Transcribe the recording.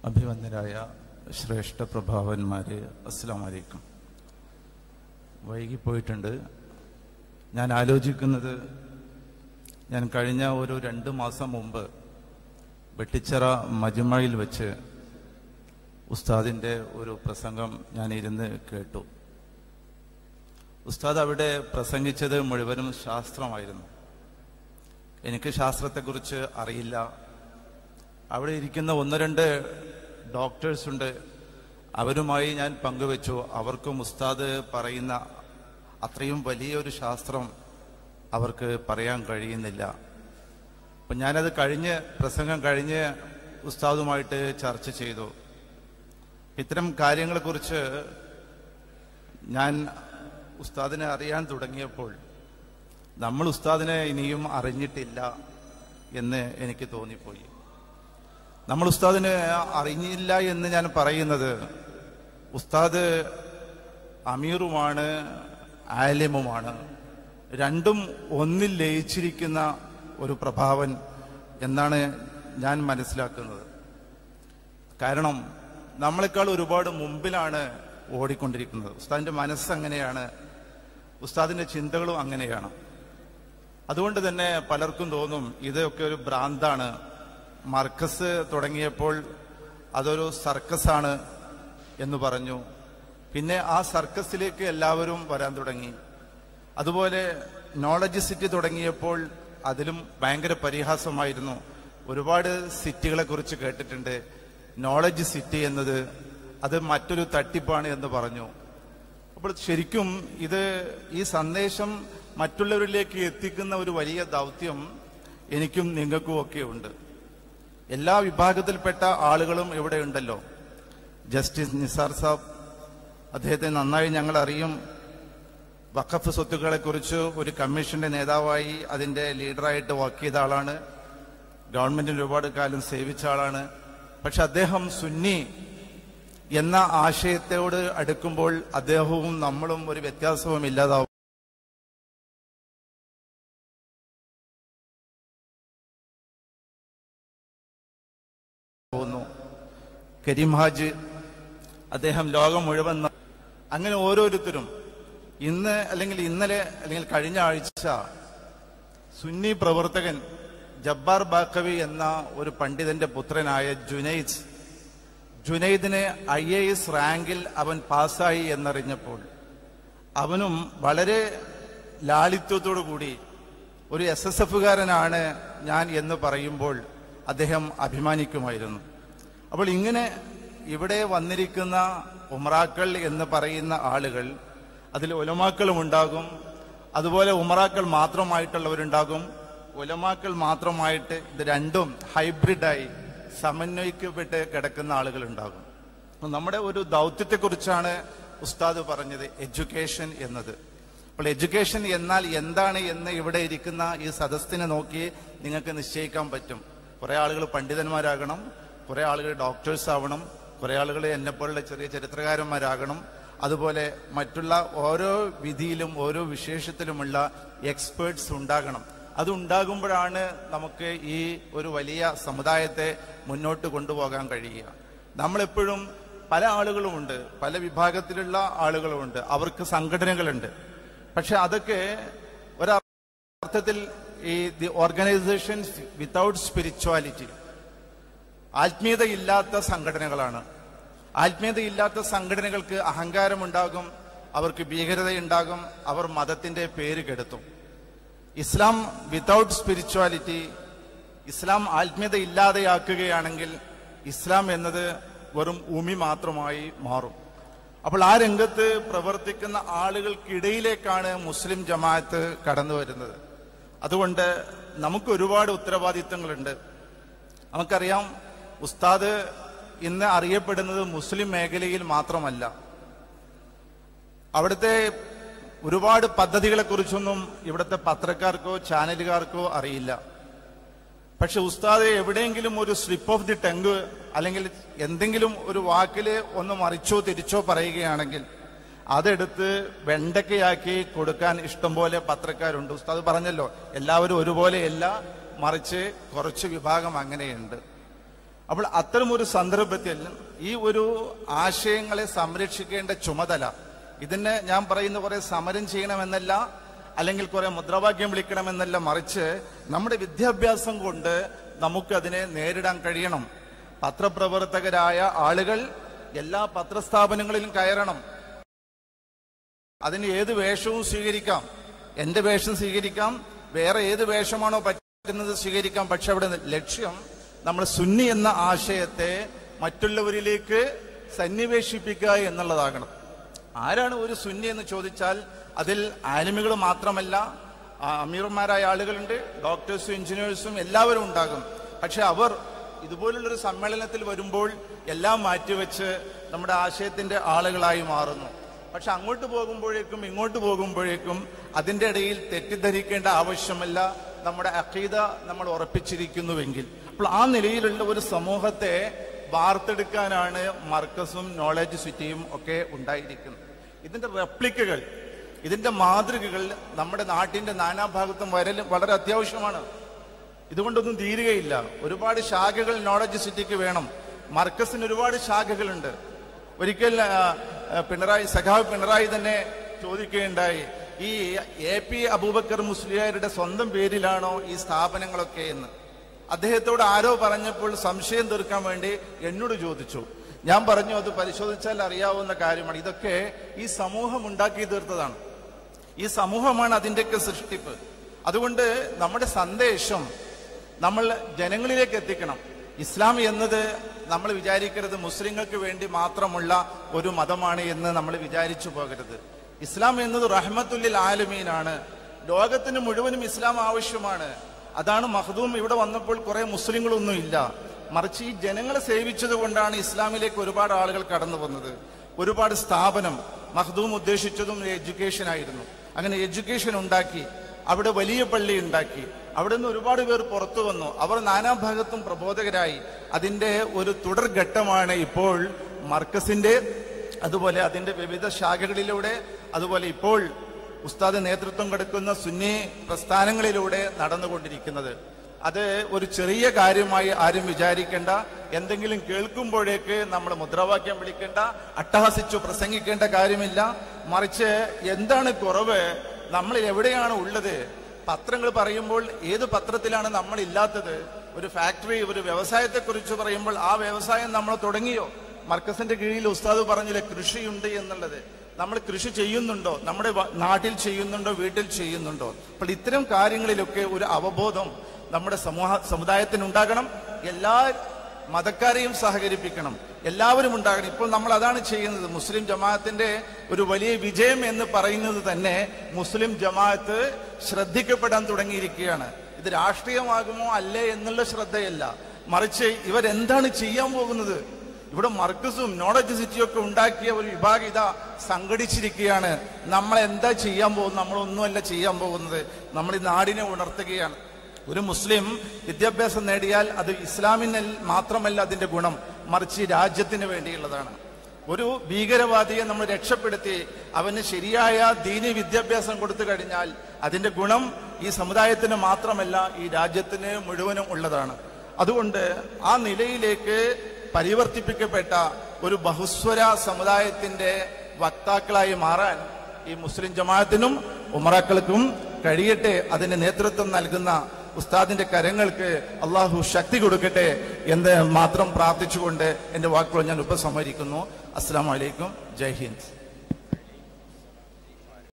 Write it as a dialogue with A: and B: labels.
A: അഭിവന്ദരായ ശ്രേഷ്ഠ പ്രഭാവന്മാരെ അസ്സാം വലൈക്കും വൈകിപ്പോയിട്ടുണ്ട് ഞാൻ ആലോചിക്കുന്നത് ഞാൻ കഴിഞ്ഞ ഒരു രണ്ട് മാസം മുമ്പ് വെട്ടിച്ചിറ മജുമയിൽ വെച്ച് ഉസ്താദിൻ്റെ ഒരു പ്രസംഗം ഞാൻ ഇരുന്ന് കേട്ടു ഉസ്താദ് അവിടെ പ്രസംഗിച്ചത് മുഴുവനും ശാസ്ത്രമായിരുന്നു എനിക്ക് ശാസ്ത്രത്തെക്കുറിച്ച് അറിയില്ല അവിടെ ഇരിക്കുന്ന ഒന്ന് രണ്ട് ഡോക്ടേഴ്സ് ഉണ്ട് അവരുമായി ഞാൻ പങ്കുവെച്ചു അവർക്കും ഉസ്താദ് പറയുന്ന അത്രയും വലിയൊരു ശാസ്ത്രം അവർക്ക് പറയാൻ കഴിയുന്നില്ല അപ്പം ഞാനത് കഴിഞ്ഞ് പ്രസംഗം കഴിഞ്ഞ് ഉസ്താദുമായിട്ട് ചർച്ച ചെയ്തു ഇത്തരം കാര്യങ്ങളെക്കുറിച്ച് ഞാൻ ഉസ്താദിനെ അറിയാൻ തുടങ്ങിയപ്പോൾ നമ്മൾ ഉസ്താദിനെ ഇനിയും അറിഞ്ഞിട്ടില്ല എന്ന് എനിക്ക് തോന്നിപ്പോയി നമ്മൾ ഉസ്താദിനെ അറിഞ്ഞില്ല എന്ന് ഞാൻ പറയുന്നത് ഉസ്താദ് അമീറുമാണ് ആലിമുമാണ് രണ്ടും ഒന്നിൽ ലയിച്ചിരിക്കുന്ന ഒരു പ്രഭാവൻ എന്നാണ് ഞാൻ മനസ്സിലാക്കുന്നത് കാരണം നമ്മളെക്കാൾ ഒരുപാട് മുമ്പിലാണ് ഓടിക്കൊണ്ടിരിക്കുന്നത് ഉസ്താദിന്റെ മനസ്സങ്ങനെയാണ് ഉസ്താദിന്റെ ചിന്തകളും അങ്ങനെയാണ് അതുകൊണ്ട് തന്നെ പലർക്കും തോന്നും ഇതൊക്കെ ഒരു ഭ്രാന്താണ് മർക്കസ് തുടങ്ങിയപ്പോൾ അതൊരു സർക്കസാണ് എന്ന് പറഞ്ഞു പിന്നെ ആ സർക്കസിലേക്ക് എല്ലാവരും വരാൻ തുടങ്ങി അതുപോലെ നോളജ് സിറ്റി തുടങ്ങിയപ്പോൾ അതിലും ഭയങ്കര പരിഹാസമായിരുന്നു ഒരുപാട് സിറ്റികളെ കുറിച്ച് കേട്ടിട്ടുണ്ട് നോളജ് സിറ്റി എന്നത് അത് മറ്റൊരു തട്ടിപ്പാണ് എന്ന് പറഞ്ഞു അപ്പോൾ ശരിക്കും ഇത് ഈ സന്ദേശം മറ്റുള്ളവരിലേക്ക് എത്തിക്കുന്ന ഒരു വലിയ ദൗത്യം എനിക്കും നിങ്ങൾക്കും ഒക്കെ ഉണ്ട് എല്ലാ വിഭാഗത്തിൽപ്പെട്ട ആളുകളും ഇവിടെ ഉണ്ടല്ലോ ജസ്റ്റിസ് നിസാർ സാബ് അദ്ദേഹത്തെ നന്നായി ഞങ്ങൾ അറിയും വഖഫ് സ്വത്തുക്കളെ കുറിച്ച് ഒരു കമ്മീഷന്റെ നേതാവായി അതിന്റെ ലീഡറായിട്ട് വർക്ക് ചെയ്ത ആളാണ് ഗവൺമെന്റിന് ഒരുപാട് കാലം സേവിച്ച ആളാണ് പക്ഷെ അദ്ദേഹം സുന്നി എന്ന ആശയത്തോട് അടുക്കുമ്പോൾ അദ്ദേഹവും നമ്മളും ഒരു വ്യത്യാസവും ഇല്ലാതാവും പോകുന്നു കരീം ഹാജ് അദ്ദേഹം ലോകം മുഴുവൻ ന- അങ്ങനെ ഓരോരുത്തരും ഇന്ന് അല്ലെങ്കിൽ ഇന്നലെ അല്ലെങ്കിൽ കഴിഞ്ഞ ആഴ്ച സുന്നി പ്രവർത്തകൻ ജബ്ബാർ ബാക്കവി എന്ന ഒരു പണ്ഡിതന്റെ പുത്രനായ ജുനൈദ് ജുനൈദിന് ഐ എ എസ് റാങ്കിൽ അവൻ പാസ്സായി എന്നറിഞ്ഞപ്പോൾ അവനും വളരെ ലാളിത്യത്തോടു കൂടി ഒരു എസ് എസ് എഫുകാരനാണ് ഞാൻ എന്ന് പറയുമ്പോൾ അദ്ദേഹം അഭിമാനിക്കുമായിരുന്നു അപ്പോൾ ഇങ്ങനെ ഇവിടെ വന്നിരിക്കുന്ന ഉമറാക്കൾ എന്ന് പറയുന്ന ആളുകൾ അതിൽ ഉലമാക്കളും ഉണ്ടാകും അതുപോലെ ഉമറാക്കൾ മാത്രമായിട്ടുള്ളവരുണ്ടാകും ഉലമാക്കൾ മാത്രമായിട്ട് ഇത് രണ്ടും ഹൈബ്രിഡായി സമന്വയിക്കപ്പെട്ട് കിടക്കുന്ന ആളുകൾ ഉണ്ടാകും അപ്പൊ നമ്മുടെ ഒരു ദൗത്യത്തെക്കുറിച്ചാണ് ഉസ്താദ് പറഞ്ഞത് എഡ്യൂക്കേഷൻ എന്നത് അപ്പോൾ എഡ്യൂക്കേഷൻ എന്നാൽ എന്താണ് എന്ന് ഇവിടെ ഇരിക്കുന്ന ഈ സദസ്സിനെ നോക്കി നിങ്ങൾക്ക് നിശ്ചയിക്കാൻ പറ്റും കുറെ ആളുകൾ പണ്ഡിതന്മാരാകണം കുറെ ആളുകൾ ഡോക്ടേഴ്സ് ആവണം കുറെ ആളുകൾ എന്നെപ്പോലുള്ള ചെറിയ ചരിത്രകാരന്മാരാകണം അതുപോലെ മറ്റുള്ള ഓരോ വിധിയിലും ഓരോ വിശേഷത്തിലുമുള്ള എക്സ്പേർട്സ് ഉണ്ടാകണം അത് ഉണ്ടാകുമ്പോഴാണ് നമുക്ക് ഈ ഒരു വലിയ സമുദായത്തെ മുന്നോട്ട് കൊണ്ടുപോകാൻ കഴിയുക നമ്മളെപ്പോഴും പല ആളുകളുമുണ്ട് പല വിഭാഗത്തിലുള്ള ആളുകളുമുണ്ട് അവർക്ക് സംഘടനകളുണ്ട് പക്ഷെ അതൊക്കെ ഒരർത്ഥത്തിൽ ഈ ദി ഓർഗനൈസേഷൻസ് വിത്തൗട്ട് സ്പിരിച്വാലിറ്റി ആത്മീയതയില്ലാത്ത സംഘടനകളാണ് ആത്മീയതയില്ലാത്ത സംഘടനകൾക്ക് അഹങ്കാരമുണ്ടാകും അവർക്ക് ഭീകരതയുണ്ടാകും അവർ മതത്തിന്റെ പേര് കെടുത്തും ഇസ്ലാം വിത്തൗട്ട് സ്പിരിച്വാലിറ്റി ഇസ്ലാം ആത്മീയത ഇല്ലാതെയാക്കുകയാണെങ്കിൽ ഇസ്ലാം എന്നത് വെറും ഉമി മാത്രമായി മാറും അപ്പോൾ ആ രംഗത്ത് പ്രവർത്തിക്കുന്ന ആളുകൾക്കിടയിലേക്കാണ് മുസ്ലിം ജമാഅത്ത് കടന്നു വരുന്നത് അതുകൊണ്ട് നമുക്ക് ഒരുപാട് ഉത്തരവാദിത്തങ്ങളുണ്ട് നമുക്കറിയാം ഉസ്താദ് ഇന്ന് അറിയപ്പെടുന്നത് മുസ്ലിം മേഖലയിൽ മാത്രമല്ല അവിടുത്തെ ഒരുപാട് പദ്ധതികളെ കുറിച്ചൊന്നും ഇവിടുത്തെ പത്രക്കാർക്കോ ചാനലുകാർക്കോ അറിയില്ല പക്ഷെ ഉസ്താദ് എവിടെയെങ്കിലും ഒരു സ്ലിപ്പ് ഓഫ് ദി ടങ്ക് അല്ലെങ്കിൽ എന്തെങ്കിലും ഒരു വാക്കില് ഒന്ന് മറിച്ചോ തിരിച്ചോ പറയുകയാണെങ്കിൽ അതെടുത്ത് വെണ്ടക്കയാക്കി കൊടുക്കാൻ ഇഷ്ടംപോലെ പത്രക്കാരുണ്ട് ഉസ്താദ് പറഞ്ഞല്ലോ എല്ലാവരും ഒരുപോലെയല്ല മറിച്ച് കുറച്ച് വിഭാഗം അങ്ങനെയുണ്ട് അപ്പോൾ അത്തരമൊരു സന്ദർഭത്തിൽ ഈ ഒരു ആശയങ്ങളെ സംരക്ഷിക്കേണ്ട ചുമതല ഇതിന് ഞാൻ പറയുന്ന കുറെ സമരം ചെയ്യണമെന്നല്ല അല്ലെങ്കിൽ കുറെ മുദ്രാവാക്യം വിളിക്കണമെന്നല്ല മറിച്ച് നമ്മുടെ വിദ്യാഭ്യാസം കൊണ്ട് നമുക്കതിനെ നേരിടാൻ കഴിയണം പത്രപ്രവർത്തകരായ ആളുകൾ എല്ലാ പത്രസ്ഥാപനങ്ങളിലും കയറണം അതിന് ഏത് വേഷവും സ്വീകരിക്കാം എന്റെ വേഷം സ്വീകരിക്കാം വേറെ ഏത് വേഷമാണോ പറ്റുന്നത് സ്വീകരിക്കാം പക്ഷെ അവിടെ ലക്ഷ്യം നമ്മൾ സുന്നി എന്ന ആശയത്തെ മറ്റുള്ളവരിലേക്ക് സന്നിവേശിപ്പിക്കുക എന്നുള്ളതാകണം ആരാണ് ഒരു സുന്നി എന്ന് ചോദിച്ചാൽ അതിൽ ആലിമികൾ മാത്രമല്ല ആ, അമീർമാരായ ആളുകളുണ്ട് ഡോക്ടേഴ്സും എഞ്ചിനീയേഴ്സും എല്ലാവരും ഉണ്ടാകും പക്ഷെ അവർ ഇതുപോലുള്ളൊരു സമ്മേളനത്തിൽ വരുമ്പോൾ എല്ലാം മാറ്റിവെച്ച് നമ്മുടെ ആശയത്തിന്റെ ആളുകളായി മാറുന്നു പക്ഷെ അങ്ങോട്ട് പോകുമ്പോഴേക്കും ഇങ്ങോട്ട് പോകുമ്പോഴേക്കും അതിന്റെ ഇടയിൽ തെറ്റിദ്ധരിക്കേണ്ട ആവശ്യമില്ല നമ്മുടെ അഖീദ നമ്മൾ ഉറപ്പിച്ചിരിക്കുന്നുവെങ്കിൽ അപ്പോൾ ആ നിലയിലുള്ള ഒരു സമൂഹത്തെ വാർത്തെടുക്കാനാണ് മർക്കസും നോളജ് സിറ്റിയും ഒക്കെ ഉണ്ടായിരിക്കുന്നത് ഇതിന്റെ റെപ്ലിക്കുകൾ ഇതിന്റെ മാതൃകകൾ നമ്മുടെ നാട്ടിന്റെ നാനാഭാഗത്തും വരൽ വളരെ അത്യാവശ്യമാണ് ഇതുകൊണ്ടൊന്നും തീരുകയില്ല ഒരുപാട് ശാഖകൾ നോളജ് സിറ്റിക്ക് വേണം മർക്കസിന് ഒരുപാട് ശാഖകളുണ്ട് ഒരിക്കൽ ആ, ആ, പിണറായി സഖാവ് പിണറായി തന്നെ ചോദിക്കുകയുണ്ടായി ഈ എ പി അബൂബക്കർ മുസ്ലിയാരുടെ സ്വന്തം പേരിലാണോ ഈ സ്ഥാപനങ്ങളൊക്കെ എന്ന് അദ്ദേഹത്തോട് ആരോ പറഞ്ഞപ്പോൾ സംശയം തീർക്കാൻ വേണ്ടി എന്നോട് ചോദിച്ചു ഞാൻ പറഞ്ഞു അത് പരിശോധിച്ചാൽ അറിയാവുന്ന കാര്യമാണ് ഇതൊക്കെ ഈ സമൂഹം ഉണ്ടാക്കി തീർത്തതാണ് ഈ സമൂഹമാണ് അതിൻ്റെയൊക്കെ സൃഷ്ടിപ്പ് അതുകൊണ്ട് നമ്മുടെ സന്ദേശം നമ്മൾ ജനങ്ങളിലേക്ക് എത്തിക്കണം ഇസ്ലാം എന്നത് നമ്മൾ വിചാരിക്കരുത് മുസ്ലിങ്ങൾക്ക് വേണ്ടി മാത്രമുള്ള ഒരു മതമാണ് എന്ന് നമ്മൾ വിചാരിച്ചു പോകരുത് ഇസ്ലാം എന്നത് റഹ്മത്തുല്ലിൽ ആലുമീനാണ് ലോകത്തിന് മുഴുവനും ഇസ്ലാം ആവശ്യമാണ് അതാണ് മഹദൂം ഇവിടെ വന്നപ്പോൾ കുറെ മുസ്ലിങ്ങളൊന്നും ഇല്ല മറിച്ച് ഈ ജനങ്ങളെ സേവിച്ചത് കൊണ്ടാണ് ഇസ്ലാമിലേക്ക് ഒരുപാട് ആളുകൾ കടന്നു വന്നത് ഒരുപാട് സ്ഥാപനം മഹദൂം ഉദ്ദേശിച്ചതും എഡ്യൂക്കേഷൻ ആയിരുന്നു അങ്ങനെ എഡ്യൂക്കേഷൻ ഉണ്ടാക്കി അവിടെ വലിയ പള്ളി ഉണ്ടാക്കി അവിടെ നിന്ന് ഒരുപാട് പേർ പുറത്തു വന്നു അവർ നാനാഭാഗത്തും പ്രബോധകരായി അതിന്റെ ഒരു തുടർഘട്ടമാണ് ഇപ്പോൾ മർക്കസിന്റെ അതുപോലെ അതിന്റെ വിവിധ ശാഖകളിലൂടെ അതുപോലെ ഇപ്പോൾ ഉസ്താദ് നേതൃത്വം കൊടുക്കുന്ന സുന്നി പ്രസ്ഥാനങ്ങളിലൂടെ നടന്നുകൊണ്ടിരിക്കുന്നത് അത് ഒരു ചെറിയ കാര്യമായി ആരും വിചാരിക്കേണ്ട എന്തെങ്കിലും കേൾക്കുമ്പോഴേക്ക് നമ്മൾ മുദ്രാവാക്യം വിളിക്കേണ്ട അട്ടഹസിച്ചു പ്രസംഗിക്കേണ്ട കാര്യമില്ല മറിച്ച് എന്താണ് കുറവ് നമ്മൾ എവിടെയാണ് ഉള്ളത് പത്രങ്ങൾ പറയുമ്പോൾ ഏത് പത്രത്തിലാണ് നമ്മൾ ഇല്ലാത്തത് ഒരു ഫാക്ടറി ഒരു വ്യവസായത്തെ കുറിച്ച് പറയുമ്പോൾ ആ വ്യവസായം നമ്മൾ തുടങ്ങിയോ മർക്കസിന്റെ കീഴിൽ ഉസ്താദ് പറഞ്ഞില്ലേ കൃഷിയുണ്ട് എന്നുള്ളത് നമ്മൾ കൃഷി ചെയ്യുന്നുണ്ടോ നമ്മുടെ വ- നാട്ടിൽ ചെയ്യുന്നുണ്ടോ വീട്ടിൽ ചെയ്യുന്നുണ്ടോ അപ്പോൾ ഇത്തരം കാര്യങ്ങളിലൊക്കെ ഒരു അവബോധം നമ്മുടെ സമൂഹ സമുദായത്തിന് ഉണ്ടാകണം എല്ലാ മതക്കാരെയും സഹകരിപ്പിക്കണം എല്ലാവരും ഉണ്ടാകണം ഇപ്പോൾ നമ്മൾ അതാണ് ചെയ്യുന്നത് മുസ്ലിം ജമാഅത്തിന്റെ ഒരു വലിയ വിജയം എന്ന് പറയുന്നത് തന്നെ മുസ്ലിം ജമാഅത്ത് ശ്രദ്ധിക്കപ്പെടാൻ തുടങ്ങിയിരിക്കുകയാണ് ഇത് രാഷ്ട്രീയമാകുമോ അല്ലേ എന്നുള്ള ശ്രദ്ധയല്ല മറിച്ച് ഇവരെന്താണ് ചെയ്യാൻ പോകുന്നത് ഇവിടെ മർക്കസും നോളജ് സിറ്റിയും ഒക്കെ ഉണ്ടാക്കിയ ഒരു വിഭാഗം ഇതാ സംഘടിച്ചിരിക്കുകയാണ് നമ്മൾ എന്താ ചെയ്യാൻ പോകുന്നത് നമ്മളൊന്നുമല്ല ചെയ്യാൻ പോകുന്നത് നമ്മൾ ഈ നാടിനെ ഉണർത്തുകയാണ് ഒരു മുസ്ലിം വിദ്യാഭ്യാസം നേടിയാൽ അത് ഇസ്ലാമിന് മാത്രമല്ല അതിന്റെ ഗുണം മറിച്ച് ഈ രാജ്യത്തിന് വേണ്ടിയുള്ളതാണ് ഒരു ഭീകരവാദിയെ നമ്മൾ രക്ഷപ്പെടുത്തി അവന് ശരിയായ ദീനി വിദ്യാഭ്യാസം കൊടുത്തു കഴിഞ്ഞാൽ അതിന്റെ ഗുണം ഈ സമുദായത്തിന് മാത്രമല്ല ഈ രാജ്യത്തിന് മുഴുവനും ഉള്ളതാണ് അതുകൊണ്ട് ആ നിലയിലേക്ക് പരിവർത്തിപ്പിക്കപ്പെട്ട ഒരു ബഹുസ്വര സമുദായത്തിന്റെ വക്താക്കളായി മാറാൻ ഈ മുസ്ലിം ജമാഅത്തിനും ഉമറാക്കൾക്കും കഴിയട്ടെ അതിന് നേതൃത്വം നൽകുന്ന ഉസ്താദിന്റെ കരങ്ങൾക്ക് അള്ളാഹു ശക്തി കൊടുക്കട്ടെ എന്ന് മാത്രം പ്രാർത്ഥിച്ചുകൊണ്ട് എന്റെ വാക്കുകൾ ഞാൻ ഉപസംഹരിക്കുന്നു അസ്സാം വലൈക്കും ജയ് ഹിന്ദ്